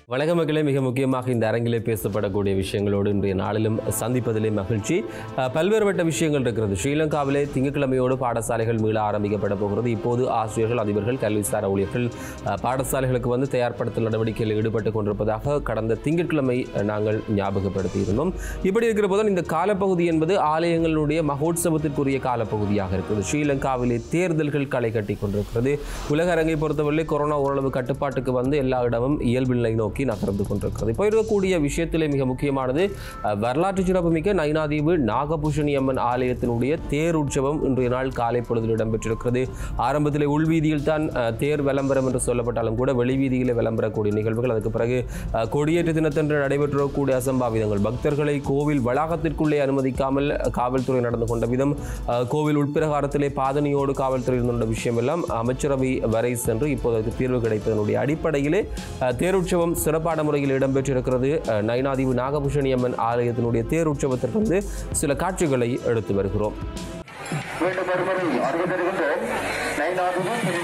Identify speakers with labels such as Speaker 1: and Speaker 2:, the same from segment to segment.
Speaker 1: வணக்கம் மக்களே மிக முக்கியமாக இந்த அரங்கிலே பேசப்படக்கூடிய விஷயங்களோடு இன்றைய நாளிலும் சந்திப்பதிலே மகிழ்ச்சி அஹ், பல்வேறுபட்ட விஷயங்கள் இருக்கிறது ஸ்ரீலங்காவிலே திங்கட்கிழமையோடு பாடசாலைகள் மீள ஆரம்பிக்கப்பட போகிறது இப்போது ஆசிரியர்கள் அதிபர்கள் கல்விசார ஊழியர்கள் அஹ், பாடசாலைகளுக்கு வந்து தயார்படுத்தல் நடவடிக்கையில் ஈடுபட்டு கொண்டிருப்பதாக கடந்த திங்கட்கிழமை அஹ், நாங்கள் ஞாபகப்படுத்தி இருந்தோம் இப்படி இருக்கிற போது இந்த காலப்பகுதி என்பது ஆலயங்களுடைய மகோத்சவத்திற்குரிய காலப்பகுதியாக இருக்குது ஸ்ரீலங்காவிலே தேர்தல்கள் களை கட்டி கொண்டிருக்கிறது உலக அரங்கை பொறுத்தவரை கொரோனா ஓரளவு கட்டுப்பாட்டுக்கு வந்து எல்லா இடமும் இயல்பு நிலை நோக்கி நகர்ந்து கொண்டிருக்கிறது இப்போ இருக்கக்கூடிய விஷயத்திலே மிக முக்கியமானது அஹ், வரலாற்று சிறப்புமிக்க நைனாதீவு நாகபூஷணி அம்மன் ஆலயத்தினுடைய தேர் உற்சவம் இன்றைய நாள் காலை பொழுதில் இடம்பெற்றிருக்கிறது ஆரம்பத்திலே உள்வீதியில் தான் அஹ், தேர் விளம்பரம் என்று சொல்லப்பட்டாலும் கூட வெளிவீதியிலே விளம்பரக்கூடிய நிகழ்வுகள் அதுக்கு பிறகு அஹ், கொடியேற்ற தினத்தன்று நடைபெற்றக்கூடிய அசம்பாவிதங்கள் பக்தர்களை கோவில் வளாகத்திற்குள்ளே அனுமதிக்காமல் அஹ், காவல்துறை நடந்து கொண்ட விதம் அஹ், கோவில் உட்பிரகாரத்திலே பாதணியோடு காவல்துறை இருந்த விஷயம் எல்லாம் அமைச்சரவை வரை சென்று இப்போது அதுக்கு தீர்வு கிடைப்பதனுடைய அடிப்படையிலே அஹ், தேருற்சவம் சிறப்பான முறையில் இடம்பெற்றிருக்கிறது அஹ், நயினாதீவு நாகபூஷணி அம்மன் ஆலயத்தினுடைய தேருற்சவத்திலிருந்து சில காட்சிகளை எடுத்து வருகிறோம்
Speaker 2: மீண்டும் ஒருமுறை அறிவு தருகின்றோம் நைனாதிபதி திரு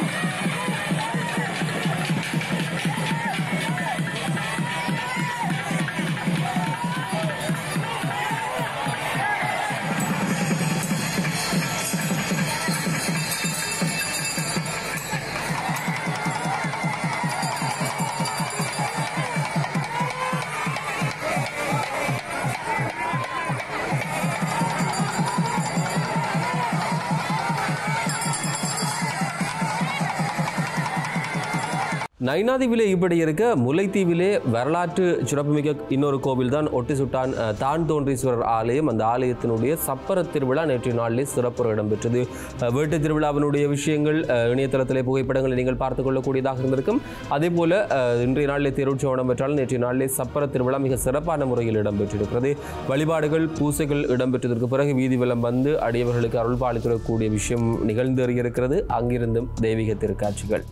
Speaker 1: நைனாதீவிலே இப்படி இருக்க முல்லைத்தீவிலே வரலாற்று சிறப்புமிக்க இன்னொரு கோவில் தான் ஒட்டி சுட்டான் அஹ், தான் தோன்றீஸ்வரர் ஆலயம் அந்த ஆலயத்தினுடைய சப்பர திருவிழா நேற்றைய நாளிலே சிறப்பு இடம்பெற்றது அஹ், வேட்டு திருவிழாவினுடைய விஷயங்கள் அஹ், இணையதளத்திலே புகைப்படங்களை நீங்கள் பார்த்துக் கொள்ளக்கூடியதாக இருந்திருக்கும் அதே போல அஹ், இன்றைய நாளிலே தேரோற்சவம் இடம்பெற்றால் நேற்றைய நாளிலே சப்பர திருவிழா மிக சிறப்பான முறையில் இடம்பெற்றிருக்கிறது வழிபாடுகள் பூசைகள் இடம்பெற்றதற்கு பிறகு வீதி வலம் வந்து அடியவர்களுக்கு அருள் பாலித்திடக்கூடிய விஷயம் நிகழ்ந்து இருக்கிறது அங்கிருந்தும் தெய்வீக திருக்காட்சிகள்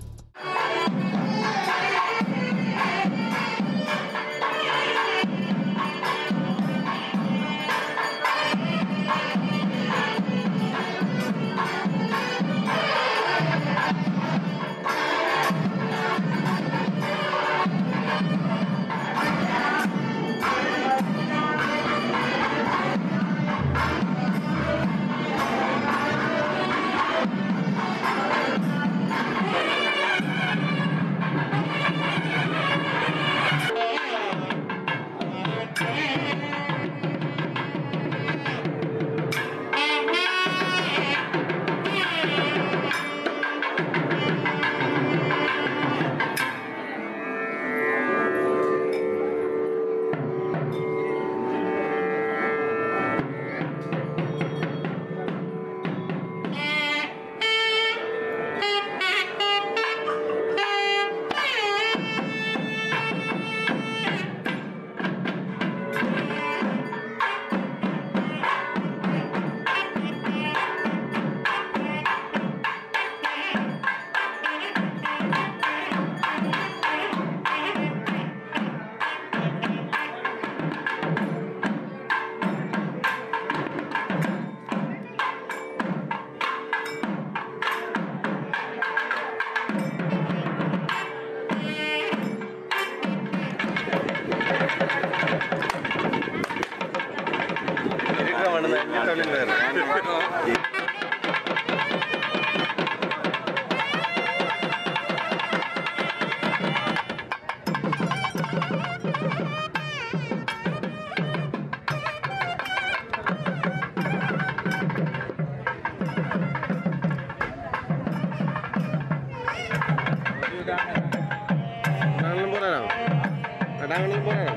Speaker 3: நாங்களும் போறோம் நாங்களும் போறோம்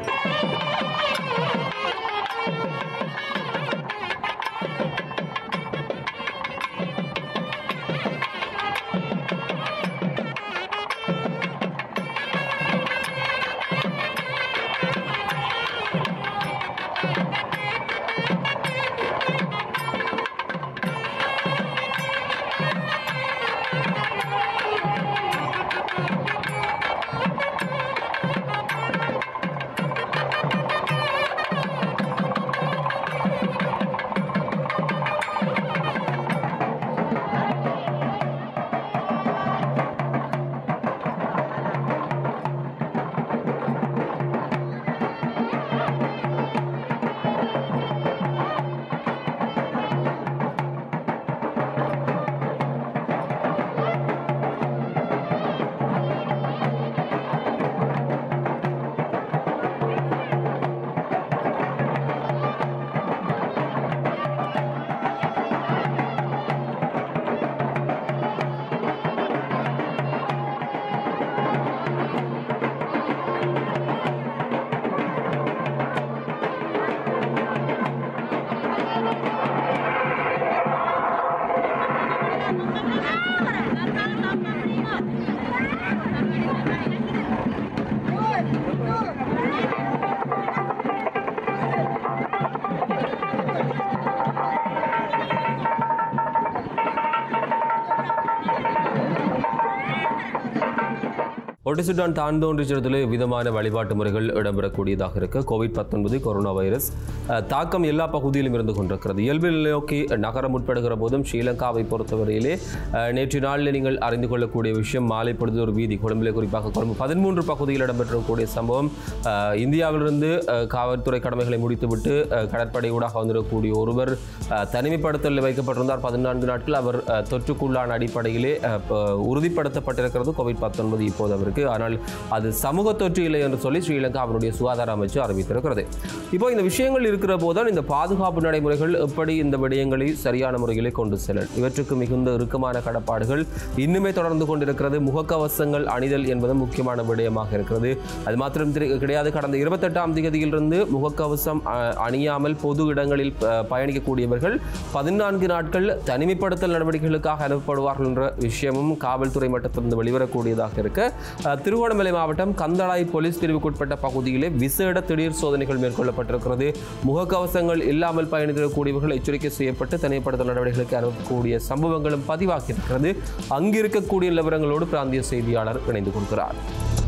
Speaker 1: ஒட்டிசுடான் தாண்டோன்றிச்சத்தில் விதமான வழிபாட்டு முறைகள் இடம்பெறக்கூடியதாக இருக்க கோவிட் பத்தொன்பது கொரோனா வைரஸ் அஹ், தாக்கம் எல்லா பகுதியிலும் இருந்து கொண்டிருக்கிறது இயல்பு நிலை நோக்கி நகர முற்படுகிற போதும் ஸ்ரீலங்காவை பொறுத்தவரையிலே அஹ், நேற்று நாளில் நீங்கள் அறிந்து கொள்ளக்கூடிய விஷயம் மாலை பொழுது ஒரு வீதி கொழும்பிலே குறிப்பாக கொழும்பு பதிமூன்று பகுதியில் இடம்பெற்றக்கூடிய சம்பவம் அஹ், இந்தியாவிலிருந்து அஹ், காவல்துறை கடமைகளை முடித்துவிட்டு அஹ், கடற்படை ஊடாக வந்திருக்கக்கூடிய ஒருவர் அஹ், தனிமைப்படுத்தலில் வைக்கப்பட்டிருந்தார் பதினான்கு நாட்கள் அவர் அஹ், தொற்றுக்குள்ளான அடிப்படையிலே அஹ், ப- உறுதிப்படுத்தப்பட்டிருக்கிறது கோவிட் பத்தொன்பது இப்போது அவருக்கு ஆனால் அது சமூக தொற்று இல்லை என்று சொல்லி ஸ்ரீலங்கா அவருடைய சுகாதார அமைச்சு அறிவித்திருக்கிறது இப்போ இந்த விஷயங்கள் இருக்கிற போதுதான் இந்த பாதுகாப்பு நடைமுறைகள் எப்படி இந்த விடயங்களை சரியான முறையிலே கொண்டு செல்ல இவற்றுக்கு மிகுந்த இறுக்கமான கடப்பாடுகள் இன்னுமே தொடர்ந்து கொண்டிருக்கிறது முகக்கவசங்கள் அணிதல் என்பது முக்கியமான விடயமாக இருக்கிறது அது மாத்திரம் திரு- கிடையாது கடந்த இருபத்தெட்டாம் தேதியிலிருந்து முகக்கவசம் அ- அணியாமல் பொது இடங்களில் ப- பயணிக்கக்கூடியவர்கள் பதினான்கு நாட்கள் தனிமைப்படுத்தல் நடவடிக்கைகளுக்காக அனுப்பப்படுவார்கள் என்ற விஷயமும் காவல்துறை மட்டத்திலிருந்து வெளிவரக்கூடியதாக இருக்க அ, திருகோணமலை மாவட்டம் கந்தளாய் போலீஸ் பிரிவுக்குட்பட்ட பகுதியிலே விசேட திடீர் சோதனைகள் மேற்கொள்ளப்பட்டிருக்கிறது முகக்கவசங்கள் இல்லாமல் பயணிக்கக்கூடியவர்கள் எச்சரிக்கை செய்யப்பட்டு தனிமைப்படுத்தல் நடவடிக்கைகளுக்கு அனுப்பக்கூடிய சம்பவங்களும் பதிவாகியிருக்கிறது அங்கிருக்கக்கூடிய நிலவரங்களோடு பிராந்திய செய்தியாளர் இணைந்து கொள்கிறார்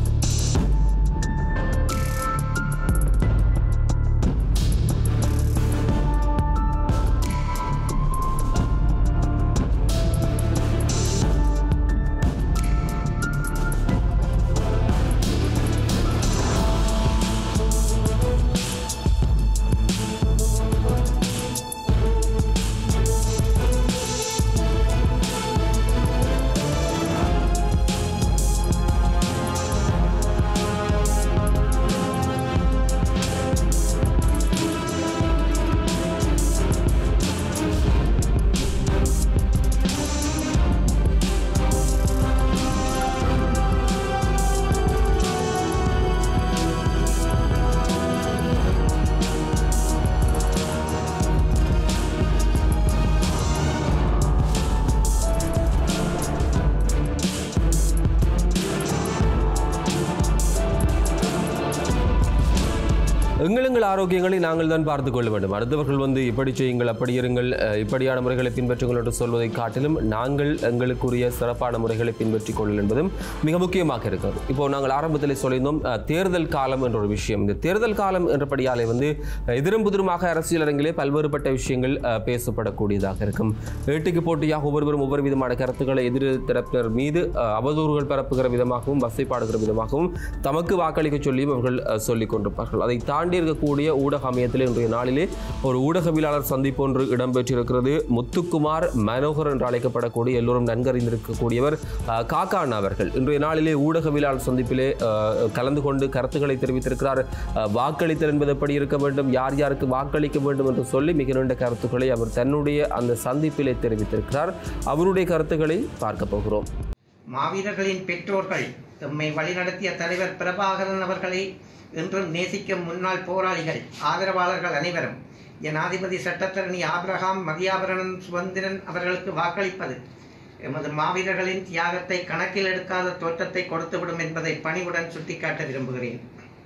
Speaker 1: எங்கள் ஆரோக்கியங்களை நாங்கள் தான் பார்த்துக் கொள்ள வேண்டும் அடுத்தவர்கள் வந்து இப்படி செய்யுங்கள் அப்படி இருங்கள் அஹ், இப்படியான முறைகளை பின்பற்றுங்கள் என்று சொல்வதை காட்டிலும் நாங்கள் எங்களுக்குரிய சிறப்பான முறைகளை பின்பற்றிக் கொள்ளல் என்பதும் மிக முக்கியமாக இருக்கிறது இப்போ நாங்கள் ஆரம்பத்தில் சொல்லியிருந்தோம் அஹ், தேர்தல் காலம் என்ற ஒரு விஷயம் இந்த தேர்தல் காலம் என்றபடியாலே வந்து அஹ், எதிரும் புதிருமாக அரசியல் அரங்கிலே பல்வேறுபட்ட விஷயங்கள் அஹ், பேசப்படக்கூடியதாக இருக்கும் ஏட்டுக்கு போட்டியாக ஒவ்வொருவரும் ஒவ்வொரு விதமான கருத்துக்களை எதிர் தரப்பினர் மீது அஹ், அவதூறுகள் பரப்புகிற விதமாகவும் வசைப்பாடுகிற விதமாகவும் தமக்கு வாக்களிக்க சொல்லியும் அவர்கள் அஹ், சொல்லிக் கொண்டிருப்பார்கள் அதை தாண்டி இருக்கக்கூடிய ஊடக அமையத்தில் இன்றைய நாளிலே ஒரு ஊடகவியலாளர் சந்திப்பு ஒன்று இடம்பெற்றிருக்கிறது முத்துக்குமார் மனோகர் என்று அழைக்கப்படக்கூடிய எல்லோரும் நன்கறிந்திருக்கக்கூடியவர் அஹ், காக்கான் அவர்கள் இன்றைய நாளிலே ஊடகவியலாளர் சந்திப்பிலே அஹ், கலந்து கொண்டு கருத்துக்களை தெரிவித்திருக்கிறார் அஹ், வாக்களித்தல் என்பது எப்படி இருக்க வேண்டும் யார் யாருக்கு வாக்களிக்க வேண்டும் என்று சொல்லி மிக நீண்ட கருத்துக்களை அவர் தன்னுடைய அந்த சந்திப்பிலே தெரிவித்திருக்கிறார் அவருடைய கருத்துக்களை பார்க்க போகிறோம்
Speaker 4: மாவீரர்களின் பெற்றோர்கள் எம்மை வழிநடத்திய தலைவர் பிரபாகரன் அவர்களை என்றும் நேசிக்கும் முன்னாள் போராளிகள் ஆதரவாளர்கள் அனைவரும் ஜனாதிபதி சட்டத்தரணி ஆபிரகாம் மதியாபரணன் சுதந்திரன் அவர்களுக்கு வாக்களிப்பது எமது மாவீரர்களின் தியாகத்தை கணக்கில் எடுக்காத தோற்றத்தை கொடுத்துவிடும் என்பதை பணிவுடன் சுட்டிக்காட்ட விரும்புகிறேன்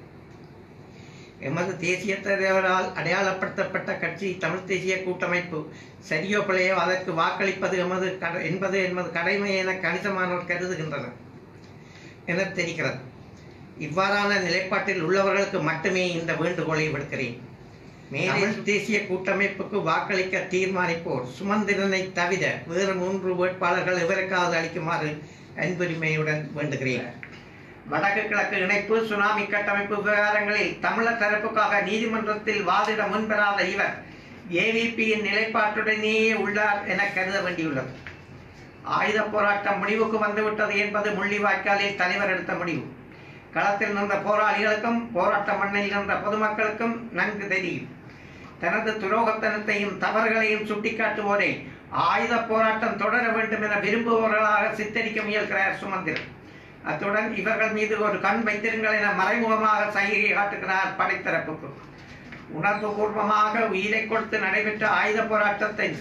Speaker 4: எமது தேசிய தலைவரால் அடையாளப்படுத்தப்பட்ட கட்சி தமிழ் தேசிய கூட்டமைப்பு சரியோ பிழையோ அதற்கு வாக்களிப்பது எமது கட- என்பது எமது கடமை என கணிசமானோர் கருதுகின்றனர் என தெரிகிறது இவ்வாறான நிலைப்பாட்டில் உள்ளவர்களுக்கு மட்டுமே இந்த வேண்டுகோளை விடுக்கிறேன் தமிழ் தேசிய கூட்டமைப்புக்கு வாக்களிக்க தீர்மானிப்போர் சுமந்திரனை தவிர வேறு மூன்று வேட்பாளர்கள் எவருக்காவது அளிக்குமாறு அன்புரிமையுடன் வேண்டுகிறேன் வடக்கு கிழக்கு இணைப்பு சுனாமி கட்டமைப்பு விவகாரங்களில் தமிழர் தரப்புக்காக நீதிமன்றத்தில் வாதிட முன்வராத இவர் ஏவிபியின் நிலைப்பாட்டுடனேயே உள்ளார் என கருத வேண்டியுள்ளது ஆயுத போராட்டம் முடிவுக்கு வந்துவிட்டது என்பது முள்ளிவாய்க்காலில் தலைவர் எடுத்த முடிவு களத்தில் நின்ற போராளிகளுக்கும் போராட்ட மண்ணில் நின்ற பொதுமக்களுக்கும் நன்கு தெரியும் தனது துரோகத்தனத்தையும் தவறுகளையும் சுட்டிக்காட்டுவோரை ஆயுத போராட்டம் தொடர வேண்டும் என விரும்புபவர்களாக சித்தரிக்க முயல்கிறார் சுமந்திரன் அத்துடன் இவர்கள் மீது ஒரு கண் வைத்திருங்கள் என மறைமுகமாக சைகை காட்டுகிறார் படைத்தரப்புக்கு உணர்வு பூர்வமாக உயிரை கொடுத்து நடைபெற்ற ஆயுத போராட்டத்தை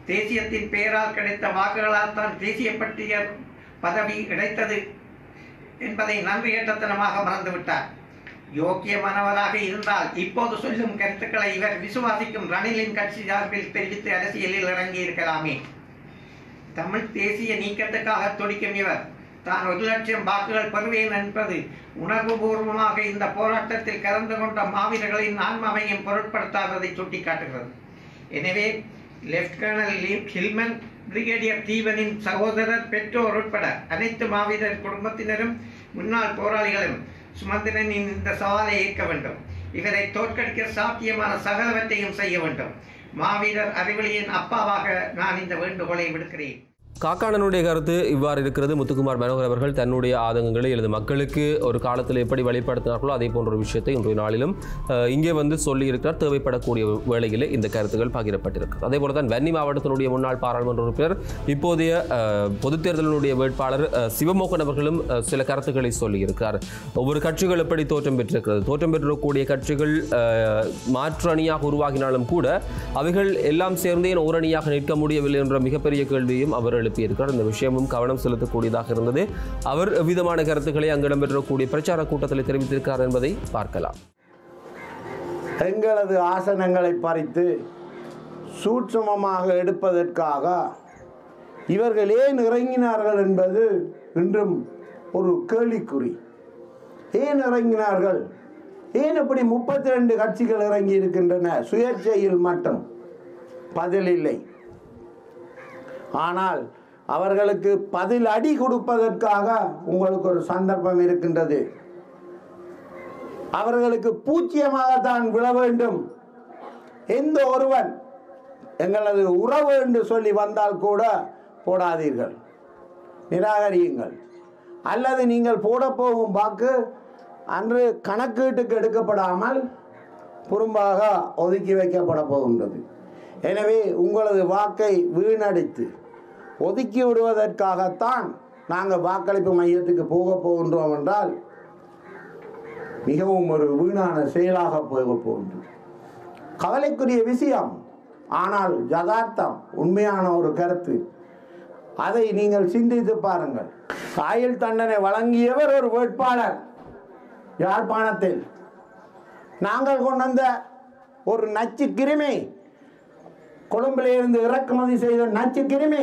Speaker 4: தேசியத்தின் பெயரால் கிடைத்த வாக்குகளால் தான் தேசிய பட்டியல் பதவி கிடைத்தது என்பதை நன்றியற்றத்தனமாக மறந்துவிட்டார் யோக்கியமானவராக இருந்தால் இப்போது சொல்லும் கருத்துக்களை இவர் விசுவாசிக்கும் ரணிலின் கட்சி சார்பில் தெரிவித்து அரசியலில் இறங்கி இருக்கலாமே தமிழ் தேசிய நீக்கத்துக்காக துடிக்கும் இவர் தான் ஒரு லட்சம் வாக்குகள் பெறுவேன் என்பது உணர்வுபூர்வமாக இந்த போராட்டத்தில் கலந்து கொண்ட மாவீரர்களின் ஆன்மாவையும் பொருட்படுத்தாததை சுட்டிக்காட்டுகிறது எனவே லெப்ட் கர்னல் லீ- ஹில்மன் பிரிகேடியர் தீவனின் சகோதரர் பெற்றோர் உட்பட அனைத்து மாவீரர் குடும்பத்தினரும் முன்னாள் போராளிகளும் சுமந்திரனின் இந்த சவாலை ஏற்க வேண்டும் இவரை தோற்கடிக்க சாத்தியமான சகலவற்றையும் செய்ய வேண்டும் மாவீரர் அறிவொளியின் அப்பாவாக நான் இந்த வேண்டுகோளை விடுக்கிறேன்
Speaker 1: காக்கானனுடைய கருத்து இவ்வாறு இருக்கிறது முத்துக்குமார் மனோகர் அவர்கள் தன்னுடைய ஆதங்கங்களை அல்லது மக்களுக்கு ஒரு காலத்தில் எப்படி வெளிப்படுத்தினார்களோ அதே போன்ற ஒரு விஷயத்தை இன்றைய நாளிலும் அஹ், இங்கே வந்து சொல்லியிருக்கிறார் தேவைப்படக்கூடிய வேளையிலே இந்த கருத்துக்கள் பகிரப்பட்டிருக்கிறது அதே போல தான் வன்னி மாவட்டத்தினுடைய முன்னாள் பாராளுமன்ற உறுப்பினர் இப்போதைய அஹ், பொதுத் தேர்தலினுடைய வேட்பாளர் அஹ், சிவமோகன் அவர்களும் அஹ், சில கருத்துக்களை சொல்லியிருக்கிறார் ஒவ்வொரு கட்சிகள் எப்படி தோற்றம் பெற்றிருக்கிறது தோற்றம் பெற்றிருக்கக்கூடிய கட்சிகள் அஹ், மாற்று அணியாக உருவாகினாலும் கூட அவைகள் எல்லாம் சேர்ந்தே ஒரு அணியாக நிற்க முடியவில்லை என்ற மிகப்பெரிய கேள்வியும் அவர் எழுப்பியிருக்கிறார் இந்த விஷயமும் கவனம் செலுத்தக்கூடியதாக இருந்தது அவர் எவ்விதமான கருத்துக்களை அங்கு இடம்பெற்றக்கூடிய பிரச்சார கூட்டத்தில் தெரிவித்திருக்கிறார் என்பதை பார்க்கலாம்
Speaker 5: எங்களது ஆசனங்களை பறித்து சூட்சுமமாக எடுப்பதற்காக இவர்கள் ஏன் இறங்கினார்கள் என்பது இன்றும் ஒரு கேள்விக்குறி ஏன் இறங்கினார்கள் ஏன் இப்படி முப்பத்தி ரெண்டு கட்சிகள் இறங்கி இருக்கின்றன சுயேட்சையில் மட்டும் பதில் இல்லை ஆனால் அவர்களுக்கு பதில் அடி கொடுப்பதற்காக உங்களுக்கு ஒரு சந்தர்ப்பம் இருக்கின்றது அவர்களுக்கு பூச்சியமாகத்தான் விழ வேண்டும் எந்த ஒருவன் எங்களது உறவு என்று சொல்லி வந்தால் கூட போடாதீர்கள் நிராகரியுங்கள் அல்லது நீங்கள் போட போகும் வாக்கு அன்று கணக்கீட்டுக்கு எடுக்கப்படாமல் புறம்பாக ஒதுக்கி வைக்கப்பட போகின்றது எனவே உங்களது வாக்கை வீணடித்து ஒதுக்கி விடுவதற்காகத்தான் நாங்கள் வாக்களிப்பு மையத்துக்கு போக போகின்றோம் என்றால் மிகவும் ஒரு வீணான செயலாக போக போகின்றது கவலைக்குரிய விஷயம் ஆனால் யதார்த்தம் உண்மையான ஒரு கருத்து அதை நீங்கள் சிந்தித்து பாருங்கள் ஆயுள் தண்டனை வழங்கியவர் ஒரு வேட்பாளர் யாழ்ப்பாணத்தில் நாங்கள் கொண்டு வந்த ஒரு நச்சு கிருமி கொழும்பிலிருந்து இறக்குமதி செய்த நச்சு கிருமி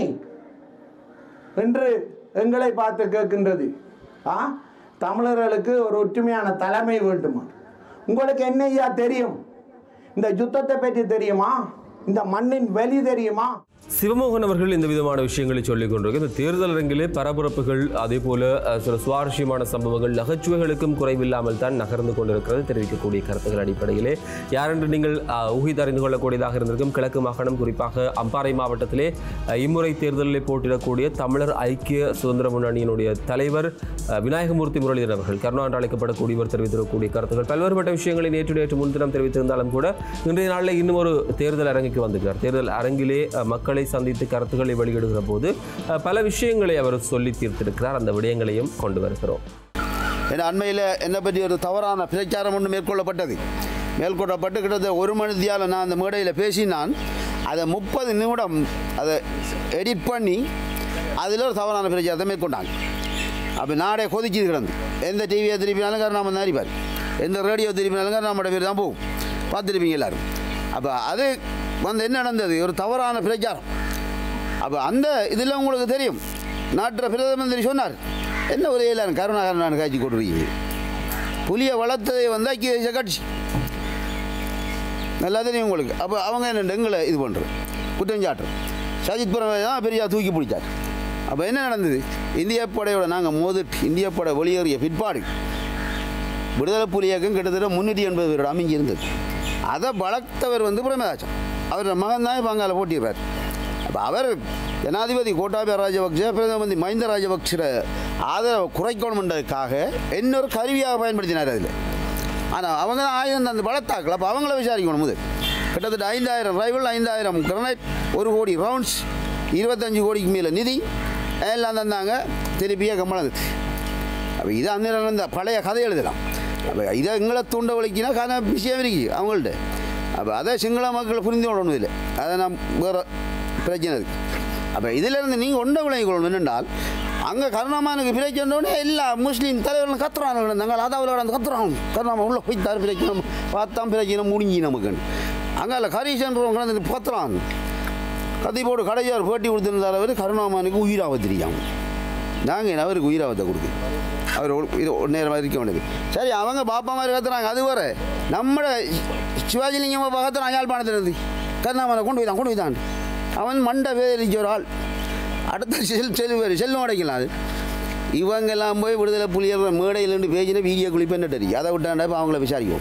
Speaker 5: என்று எங்களை பார்த்து கேட்கின்றது ஆ தமிழர்களுக்கு ஒரு ஒற்றுமையான தலைமை வேண்டுமா உங்களுக்கு என்னையா தெரியும் இந்த யுத்தத்தை பற்றி தெரியுமா இந்த மண்ணின் வெளி தெரியுமா
Speaker 1: சிவமோகன் அவர்கள் இந்த விதமான விஷயங்களை சொல்லிக் கொண்டிருக்க இந்த தேர்தல் அரங்கிலே பரபரப்புகள் அதே போல அஹ், சில சுவாரஸ்யமான சம்பவங்கள் நகைச்சுவைகளுக்கும் குறைவில்லாமல் தான் நகர்ந்து கொண்டிருக்கிறது தெரிவிக்கக்கூடிய கருத்துக்கள் அடிப்படையிலே யாரென்று நீங்கள் அஹ், ஊகித்து அறிந்து கொள்ளக்கூடியதாக இருந்திருக்கும் கிழக்கு மாகாணம் குறிப்பாக அம்பாறை மாவட்டத்திலே அஹ், இம்முறை தேர்தலில் போட்டியிடக்கூடிய தமிழர் ஐக்கிய சுதந்திர முன்னணியினுடைய தலைவர் அஹ், விநாயகமூர்த்தி முரளிதரன் அவர்கள் கருணா என்று அழைக்கப்படக்கூடியவர் தெரிவித்திருக்கக்கூடிய கருத்துக்கள் பல்வேறுபட்ட விஷயங்களை நேற்று நேற்று முன்தினம் தெரிவித்திருந்தாலும் கூட இன்றைய நாளில் இன்னும் ஒரு தேர்தல் அரங்குக்கு வந்திருக்கிறார் தேர்தல் அரங்கிலே அஹ், மக்களை சந்தித்து கருத்துக்களை வெளியிடுகிற போது அஹ், பல விஷயங்களை அவர் சொல்லி தீர்த்திருக்கிறார் அந்த விடயங்களையும் கொண்டு வருகிறோம்
Speaker 6: என அண்மையில் என்னை பற்றி ஒரு தவறான பிரச்சாரம் ஒன்று மேற்கொள்ளப்பட்டது மேற்கொள்ளப்பட்டு கிட்டத்தட்ட ஒரு மணி தியால நான் அந்த மேடையில் பேசினான் அதை முப்பது நிமிடம் அதை எடிட் பண்ணி அதில் ஒரு தவறான பிரச்சாரத்தை மேற்கொண்டாங்க அப்போ நாடே கொதிச்சு கிடந்து எந்த டிவியை திருப்பினாலும் கருணாம தான் அடிப்பார் எந்த ரேடியோ திருப்பினாலும் கருணாமோட பேர் தான் போகும் பார்த்துருப்பீங்க எல்லாரும் அப்போ அது வந்து என்ன நடந்தது ஒரு தவறான பிரச்சாரம் அப்போ அந்த இதில் உங்களுக்கு தெரியும் நாட்டு பிரதம மந்திரி சொன்னார் என்ன ஒரு எல்லாரும் கருணாகரன் காட்சி கொடுறீங்க புலியை வளர்த்ததை வந்து ஐக்கிய தேசிய கட்சி நல்லா தெரியும் உங்களுக்கு அப்போ அவங்க என்ன எங்களை இது பண்ணுறது குற்றஞ்சாட்டு சஜித் பிரமே தான் பெரியா தூக்கி பிடிச்சார் அப்போ என்ன நடந்தது இந்திய படையோட நாங்கள் மோதிட்டு இந்திய படை வெளியேறிய பிற்பாடு விடுதலை புலி இயக்கம் கிட்டத்தட்ட முன்னூற்றி எண்பது பேரோட அமைஞ்சி இருந்தது அதை வளர்த்தவர் வந்து பிரமேதாச்சன் அவர் மகன் தான் இப்போ அங்கால போட்டிடுறார் அப்போ அவர் ஜனாதிபதி கோட்டாபய ராஜபக்ச பிரதம மந்திரி மஹிந்த ராஜபக்ச ஆதரவை குறைக்கணுன்றதுக்காக இன்னொரு கருவியாக பயன்படுத்தினார் அதில் ஆனால் அவங்க தான் ஆயுதம் அந்த வளர்த்தாக்கள் அப்போ அவங்கள விசாரிக்கணும் முதல் கிட்டத்தட்ட ஐந்தாயிரம் ரைவல் ஐந்தாயிரம் கிரனைட் ஒரு கோடி ரவுண்ட்ஸ் இருபத்தஞ்சு கோடிக்கு மேலே நிதி எல்லாம் தந்தாங்க திருப்பியே கம்மளது அப்போ இது அந்நேரம் இந்த பழைய கதை எழுதலாம் அப்போ இதை எங்களை தூண்ட வலிக்கினா கதை விஷயம் இருக்கு அவங்கள்ட்ட அப்போ அதை சிங்கள மக்கள் புரிந்து கொள்ளணும் இல்லை அதை நான் வேறு பிரச்சனை இருக்குது அப்போ இதிலிருந்து நீங்கள் ஒன்றை விளைவிக்கணும் என்னென்றால் அங்கே கருணாமானுக்கு பிரச்சனை எல்லா முஸ்லீம் தலைவர்களும் கத்துறாங்க நாங்கள் அதாவது அந்த கத்துறாங்க கருணாமா உள்ள போய்த்தார் பிரச்சனை பார்த்தா பிரச்சனை முடிஞ்சு நமக்கு அங்கே ஹரிசன்றவங்க வந்து கத்துறாங்க கத்தி போட்டு கடையார் பேட்டி கொடுத்துருந்தார் அவர் கருணாமானுக்கு உயிராபத்திரியாம் நாங்கள் அவருக்கு உயிராபத்தை கொடுக்குறோம் அவர் ஒரு- இது ஒரு நேரமாக இருக்க வேண்டியது சரி அவங்க பாப்பா மாதிரி கத்துறாங்க அது வர நம்மட சிவாஜிலிங்கம் கத்துறான் யாழ்ப்பாணத்துலேருந்து கருணாமலை கொண்டு போய்தான் கொண்டு போய்தான் அவன் மண்டை வேறிச்ச ஒரு ஆள் அடுத்த செல் செல்வார் செல்லும் அடைக்கலாம் அது இவங்கெல்லாம் போய் விடுதலை புலியர் மேடையிலேருந்து பேஜின வீடியோ குளிப்பு என்ன தெரியும் அதை விட்டாண்டா இப்போ அவங்கள விசாரிக்கும்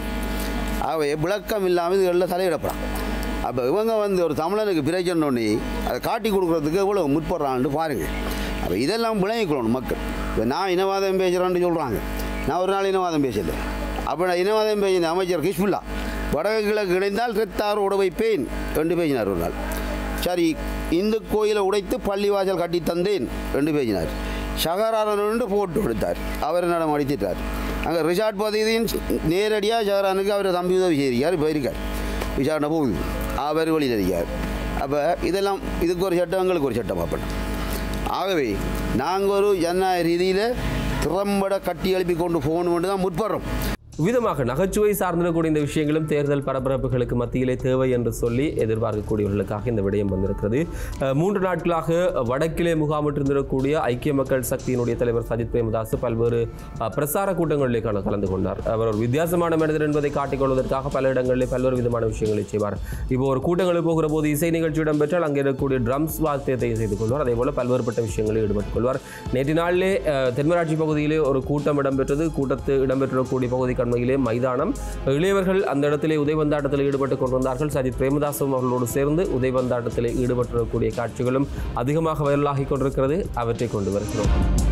Speaker 6: அவை விளக்கம் இல்லாமல் இதுகளில் தலையிடப்படான் அப்போ இவங்க வந்து ஒரு தமிழனுக்கு பிரச்சனை அதை காட்டி கொடுக்குறதுக்கு எவ்வளோ முற்படுறான்னு பாருங்கள் அப்போ இதெல்லாம் விளங்கிக்கணும் மக்கள் இப்போ நான் இனவாதம் பேசுகிறேன்னு சொல்கிறாங்க நான் ஒரு நாள் இனவாதம் பேசல அப்போ நான் இனவாதம் பேசின அமைச்சர் கிஷ்புல்லா வடக்கு கிழக்கு இணைந்தால் ரெத்தார் உட வைப்பேன் என்று பேசினார் ஒரு நாள் சரி இந்து கோயிலை உடைத்து பள்ளிவாசல் கட்டி தந்தேன் என்று பேசினார் சகராரன் போட்டு கொடுத்தார் அவர் நடம் அடித்திட்டார் அங்கே ரிசார்ட் பதவியின் நேரடியாக சகரானுக்கு அவர் தம்பி உதவி செய்திருக்கார் இப்போ இருக்கார் விசாரணை போகுது அவர் வழியில் இருக்கார் அப்போ இதெல்லாம் இதுக்கு ஒரு சட்டம் எங்களுக்கு ஒரு சட்டம் பார்ப்போம் ஆகவே நாங்கள் ஒரு ஜனநாயக ரீதியில் திறம்பட கட்டி எழுப்பி கொண்டு போகணும்னு தான் முற்படுறோம்
Speaker 1: விதமாக நகைச்சுவை சார்ந்திருக்கக்கூடிய இந்த விஷயங்களும் தேர்தல் பரபரப்புகளுக்கு மத்தியிலே தேவை என்று சொல்லி எதிர்பார்க்கக்கூடியவர்களுக்காக இந்த விடயம் வந்திருக்கிறது அஹ், மூன்று நாட்களாக வடக்கிலே முகாமிட்டிருந்திருக்கக்கூடிய ஐக்கிய மக்கள் சக்தியினுடைய தலைவர் சஜித் பிரேமதாஸ் பல்வேறு அஹ், பிரசார கூட்டங்களிலே கல- கலந்து கொண்டார் அவர் ஒரு வித்தியாசமான மனிதர் என்பதை காட்டிக்கொள்வதற்காக பல இடங்களிலே பல்வேறு விதமான விஷயங்களை செய்வார் இப்போ ஒரு கூட்டங்களுக்கு போகிற போது இசை நிகழ்ச்சி இடம்பெற்றால் அங்கே இருக்கக்கூடிய ட்ரம்ஸ் வாத்தியத்தை செய்து கொள்வார் அதே போல பல்வேறுபட்ட விஷயங்களில் ஈடுபட்டுக் கொள்வார் நேற்று நாளிலே அஹ், தென்மராட்சி பகுதியிலே ஒரு கூட்டம் இடம்பெற்றது கூட்டத்து இடம்பெற்றிருக்கக்கூடிய பகுதி கண்மையிலே மைதானம் இளையவர்கள் அந்த இடத்திலே உதைவந்தாட்டத்தில் ஈடுபட்டுக் கொண்டிருந்தார்கள் சஜித் பிரேமதாசும் அவர்களோடு சேர்ந்து உதைவந்தாட்டத்திலே ஈடுபட்டிருக்கக்கூடிய காட்சிகளும் அதிகமாக வைரலாகி கொண்டிருக்கிறது அவற்றை கொண்டு வருகிறோம்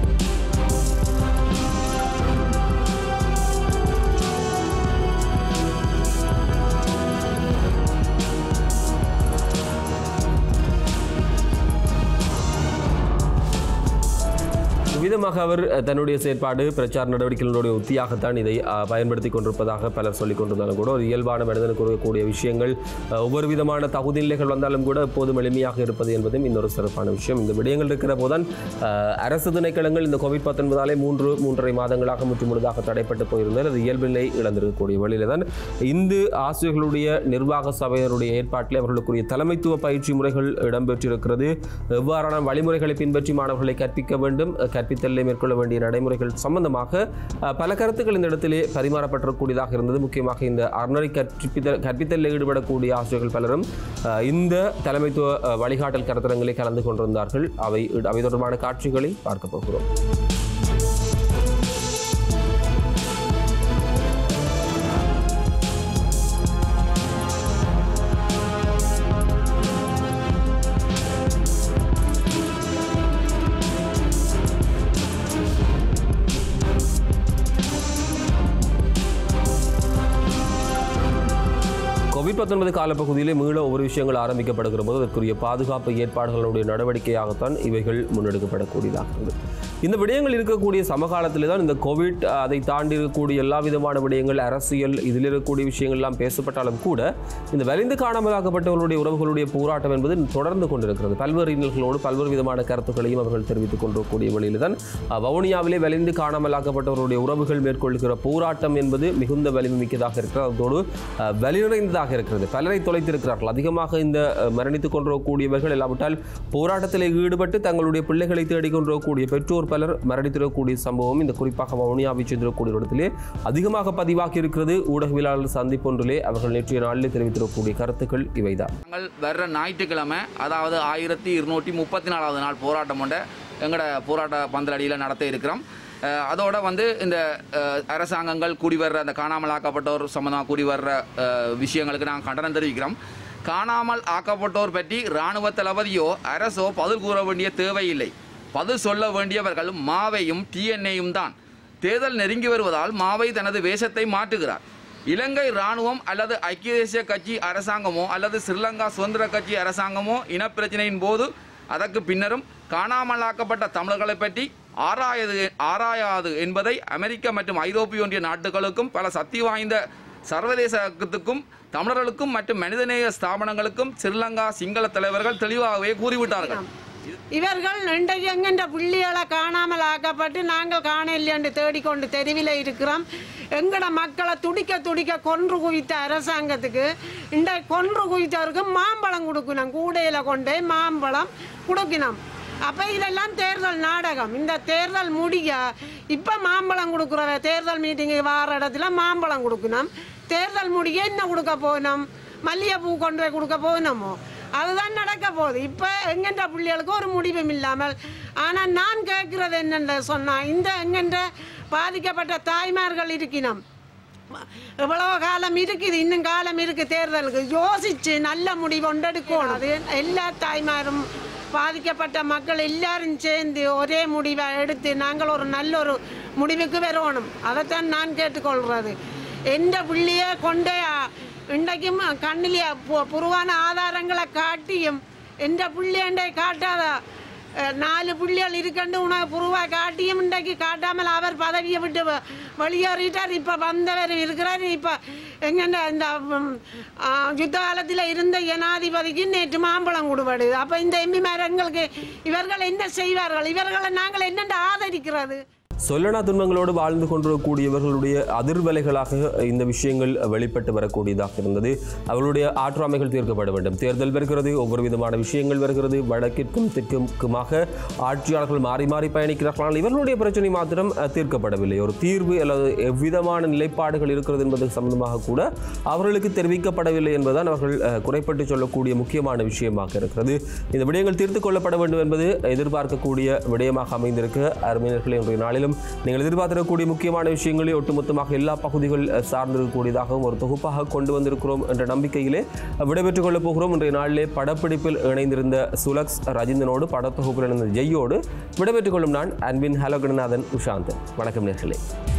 Speaker 1: விதமாக அவர் அஹ், தன்னுடைய செயற்பாடு பிரச்சார நடவடிக்கைகளுடைய உத்தியாகத்தான் இதை அஹ், பயன்படுத்தி கொண்டிருப்பதாக பலர் சொல்லிக் கொண்டிருந்தாலும் கூட ஒரு இயல்பான மனிதனுக்கு இருக்கக்கூடிய விஷயங்கள் அஹ், ஒவ்வொரு விதமான தகுதி நிலைகள் வந்தாலும் கூட எப்போதும் எளிமையாக இருப்பது என்பதும் இன்னொரு சிறப்பான விஷயம் இந்த விடயங்கள் இருக்கிற போதுதான் அஹ், அரசு திணைக்களங்கள் இந்த கோவிட் பத்தொன்பதாலே மூன்று மூன்றரை மாதங்களாக முற்றுமுழுதாக தடைப்பட்டு போயிருந்தால் அது இயல்பு நிலை இழந்திருக்கக்கூடிய வழியில தான் இந்து ஆசிரியர்களுடைய நிர்வாக சபையினருடைய ஏற்பாட்டில் அவர்களுக்குரிய தலைமைத்துவ பயிற்சி முறைகள் இடம்பெற்றிருக்கிறது எவ்வாறான வழிமுறைகளை பின்பற்றி மாணவர்களை கற்பிக்க வேண்டும் அஹ், கற்பித்தலை மேற்கொள்ள வேண்டிய நடைமுறைகள் சம்பந்தமாக அஹ், பல கருத்துக்கள் இந்த இடத்திலே பரிமாறப்பட்டிருக்கூடியதாக இருந்தது முக்கியமாக இந்த அறநெறி கற்பித்தல் கற்பித்தலில் ஈடுபடக்கூடிய ஆசிரியர்கள் பலரும் அஹ், இந்த தலைமைத்துவ அஹ், வழிகாட்டல் கருத்தரங்களில் கலந்து கொண்டிருந்தார்கள் அவை அவை தொடர்பான காட்சிகளை பார்க்க போகிறோம் கோவிட் பத்தொன்பது காலப்பகுதியிலே மீள ஒவ்வொரு விஷயங்கள் ஆரம்பிக்கப்படுகிற போது அதற்குரிய பாதுகாப்பு ஏற்பாடுகளுடைய நடவடிக்கையாகத்தான் இவைகள் முன்னெடுக்கப்படக்கூடியதாக இருந்தது இந்த விடயங்கள் இருக்கக்கூடிய சமகாலத்தில் தான் இந்த கோவிட் அதை தாண்டி இருக்கக்கூடிய எல்லா விதமான விடயங்கள் அரசியல் இதில் இருக்கக்கூடிய விஷயங்கள் எல்லாம் பேசப்பட்டாலும் கூட இந்த வலிந்து காணாமலாக்கப்பட்டவர்களுடைய உறவுகளுடைய போராட்டம் என்பது தொடர்ந்து கொண்டிருக்கிறது பல்வேறு இன்னல்களோடு பல்வேறு விதமான கருத்துக்களையும் அவர்கள் தெரிவித்துக் கொண்டிருக்கக்கூடிய வழியில் தான் அஹ், வவுனியாவிலே வலிந்து காணாமலாக்கப்பட்டவர்களுடைய உறவுகள் மேற்கொள்கிற போராட்டம் என்பது மிகுந்த வலிமை மிக்கதாக இருக்கிறது அதோடு அஹ், வலி நிறைந்ததாக இருக்கிறது பலரை தொலைத்திருக்கிறார்கள் அதிகமாக இந்த அஹ், மரணித்துக் கொண்டிருக்கக்கூடியவர்கள் இல்லாவிட்டால் போராட்டத்தில் ஈடுபட்டு தங்களுடைய பிள்ளைகளை தேடிக் கொண்டிருக்கக்கூடிய பெற்றோர் பலர் மரணித்திருக்கக்கூடிய சம்பவம் இந்த குறிப்பாக வவுனியாவை சென்றிருக்கக்கூடிய இடத்திலே அதிகமாக பதிவாகி இருக்கிறது ஊடகவியலாளர் சந்திப்பொன்றிலே அவர்கள் நேற்றைய நாளிலே தெரிவித்திருக்கக்கூடிய கருத்துக்கள் இவைதான்
Speaker 7: நாங்கள் வர்ற ஞாயிற்றுக்கிழமை அதாவது ஆயிரத்தி இருநூற்றி முப்பத்தி நாலாவது நாள் போராட்டம் கொண்ட எங்களோட போராட்ட பந்தலடியில் நடத்த இருக்கிறோம் அஹ் அதோட வந்து இந்த அஹ், அரசாங்கங்கள் கூடி வர்ற அந்த காணாமல் ஆக்கப்பட்டோர் சம்மந்தமாக கூடி வர்ற அஹ், விஷயங்களுக்கு நாங்கள் கண்டனம் தெரிவிக்கிறோம் காணாமல் ஆக்கப்பட்டோர் பற்றி இராணுவ தளபதியோ அரசோ பதில் கூற வேண்டிய தேவையில்லை பதில் சொல்ல வேண்டியவர்கள் மாவையும் டிஎன்ஏயும் தான் தேர்தல் நெருங்கி வருவதால் மாவை தனது வேஷத்தை மாற்றுகிறார் இலங்கை இராணுவம் அல்லது ஐக்கிய தேசிய கட்சி அரசாங்கமோ அல்லது ஸ்ரீலங்கா சுதந்திர கட்சி அரசாங்கமோ இனப்பிரச்சனையின் போது அதற்கு பின்னரும் காணாமலாக்கப்பட்ட தமிழர்களை பற்றி ஆராயது ஆராயாது என்பதை அமெரிக்க மற்றும் ஐரோப்பிய ஒன்றிய நாடுகளுக்கும் பல சக்தி வாய்ந்த சர்வதேசத்துக்கும் தமிழர்களுக்கும் மற்றும் மனிதநேய ஸ்தாபனங்களுக்கும் ஸ்ரீலங்கா சிங்கள தலைவர்கள் தெளிவாகவே கூறிவிட்டார்கள்
Speaker 8: இவர்கள் இன்றைக்கு எங்கென்ற புள்ளிகளை காணாமல் ஆக்கப்பட்டு நாங்கள் காணவில்லை என்று தேடிக்கொண்டு தெருவில் இருக்கிறோம் எங்கட மக்களை துடிக்க துடிக்க கொன்று குவித்த அரசாங்கத்துக்கு இன்றைக்கு கொன்று குவித்தவருக்கு மாம்பழம் கொடுக்கணும் கூடையில் கொண்டு மாம்பழம் கொடுக்கணும் அப்போ இதெல்லாம் தேர்தல் நாடகம் இந்த தேர்தல் முடிய இப்போ மாம்பழம் கொடுக்குறவ தேர்தல் மீட்டிங்கு வார இடத்துல மாம்பழம் கொடுக்கணும் தேர்தல் முடிய என்ன கொடுக்க போகணும் மல்லிகைப்பூ கொண்டு போய் கொடுக்க போகணுமோ அதுதான் நடக்க போகுது இப்போ எங்கென்ற பிள்ளைகளுக்கு ஒரு முடிவும் இல்லாமல் ஆனால் நான் கேட்குறது என்னென்ன சொன்னால் இந்த எங்கென்ற பாதிக்கப்பட்ட தாய்மார்கள் இருக்கணும் எவ்வளவு காலம் இருக்குது இன்னும் காலம் இருக்குது தேர்தலுக்கு யோசிச்சு நல்ல முடிவு ஒன்று எடுக்கணும் அது எல்லா தாய்மாரும் பாதிக்கப்பட்ட மக்கள் எல்லாரும் சேர்ந்து ஒரே முடிவை எடுத்து நாங்கள் ஒரு நல்ல ஒரு முடிவுக்கு வரணும் அதைத்தான் நான் கேட்டுக்கொள்கிறது எந்த பிள்ளைய கொண்டே இன்றைக்கும் கண்ணிலே பு- புருவான ஆதாரங்களை காட்டியும் எந்த பிள்ளையண்டை காட்டாத அஹ், நாலு பிள்ளைகள் இருக்கண்டு உனக்கு புருவா காட்டியும் இன்றைக்கு காட்டாமல் அவர் பதவியை விட்டு வ- வெளியேறிட்டார் இப்போ வந்தவர் இருக்கிறார் இப்போ எங்கென்ன இந்த ம், ஆ, யுத்த காலத்தில் இருந்த ஜனாதிபதிக்கு நேற்று மாம்பழம் கொடுபடுது அப்போ இந்த எம்பிமார் எங்களுக்கு இவர்கள் என்ன செய்வார்கள் இவர்களை நாங்கள் என்னென்று ஆதரிக்கிறது
Speaker 1: சொல்லனா துன்பங்களோடு வாழ்ந்து கொண்டிருக்கக்கூடியவர்களுடைய அதிர்வலைகளாக இந்த விஷயங்கள் வெளிப்பட்டு வரக்கூடியதாக இருந்தது அவர்களுடைய ஆற்றாமைகள் தீர்க்கப்பட வேண்டும் தேர்தல் வருகிறது ஒவ்வொரு விதமான விஷயங்கள் வருகிறது வடக்கிற்கும் தெற்குக்குமாக ஆட்சியாளர்கள் மாறி மாறி பயணிக்கிறார்கள் ஆனால் இவர்களுடைய பிரச்சனை மாத்திரம் அஹ், தீர்க்கப்படவில்லை ஒரு தீர்வு அல்லது எவ்விதமான நிலைப்பாடுகள் இருக்கிறது என்பது சம்பந்தமாக கூட அவர்களுக்கு தெரிவிக்கப்படவில்லை என்பதுதான் அவர்கள் அஹ், குறைப்பட்டு சொல்லக்கூடிய முக்கியமான விஷயமாக இருக்கிறது இந்த விடயங்கள் தீர்த்து கொள்ளப்பட வேண்டும் என்பது எதிர்பார்க்கக்கூடிய விடயமாக அமைந்திருக்க அருமையினர்களே இன்றைய நாளிலும் நீங்கள் எதிர்பார்த்திருக்கக்கூடிய முக்கியமான விஷயங்களை ஒட்டுமொத்தமாக எல்லா பகுதிகள் அஹ், சார்ந்திருக்கக்கூடியதாகவும் ஒரு தொகுப்பாக கொண்டு வந்திருக்கிறோம் என்ற நம்பிக்கையிலே அஹ், விடைபெற்றுக் கொள்ளப் போகிறோம் இன்றைய நாளிலே படப்பிடிப்பில் இணைந்திருந்த சுலக்ஸ் ரஜிந்தனோடு படத்தொகுப்பில் இணைந்த ஜெய்யோடு விடைபெற்றுக் கொள்ளும் நான் அன்பின் ஹலோ கணநாதன் உஷாந்தன் வணக்கம் நேர்களே